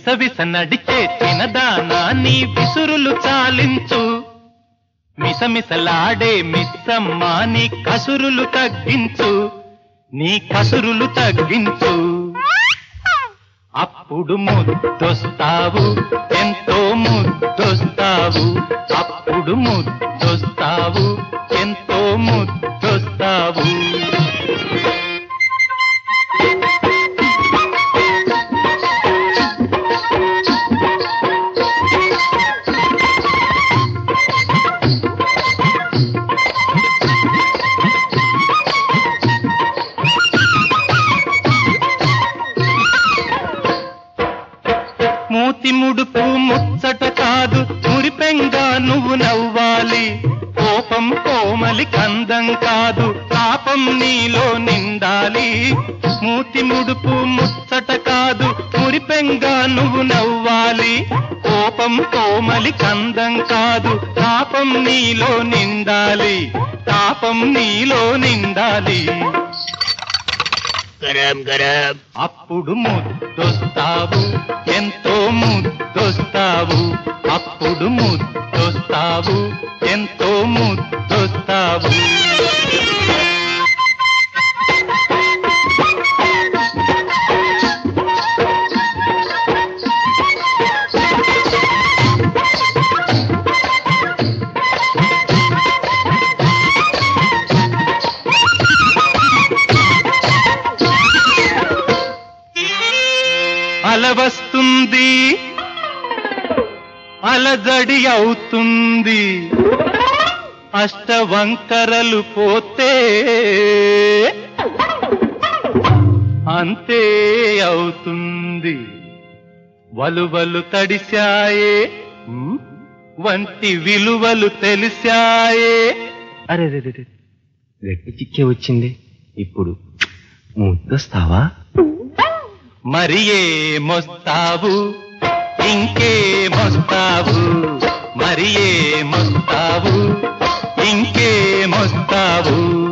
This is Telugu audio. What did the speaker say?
విసవిస నడిచే చిన్నదానా నీ విసురులు చాలించు మిసమిసలాడే మిస్సమ్మ నీ కసురులు తగ్గించు నీ కసురులు తగ్గించు అప్పుడు ముద్దొస్తావు ఎంతో ముద్దొస్తావు అప్పుడు ముద్దొస్తావు ఎంతో ముద్దొస్తావు మూతి ముడుపు ముచ్చట కాదు మురిపెంగా నువ్వు నవ్వాలి కోపం కోమలి కందం కాదు పాపం నీలో నిండాలి మూతి ముడుపు ముచ్చట కాదు మురిపెంగా నువ్వు నవ్వాలి కోపం కోమలి కందం కాదు పాపం నీలో నిండాలి పాపం నీలో నిండాలి గరం గరం అప్పుడు ముద్దొస్తావు ఎంతో ముద్దొస్తావు అప్పుడు ముద్దొస్తావు ఎంతో ముద్దొస్తావు అల వస్తుంది అలజడి అవుతుంది అష్టవంకరలు పోతే అంతే అవుతుంది వలువలు తడిశాయే ఉమ్, వంటి విలువలు తెలిసాయే అరే రే రే, రే. గట్టి చిక్కే వచ్చింది ఇప్పుడు ముద్దొస్తావా మరి మోస్తావు ఇంకే మోస్తావు మరి మోస్తావు ఇంకే మోస్తావు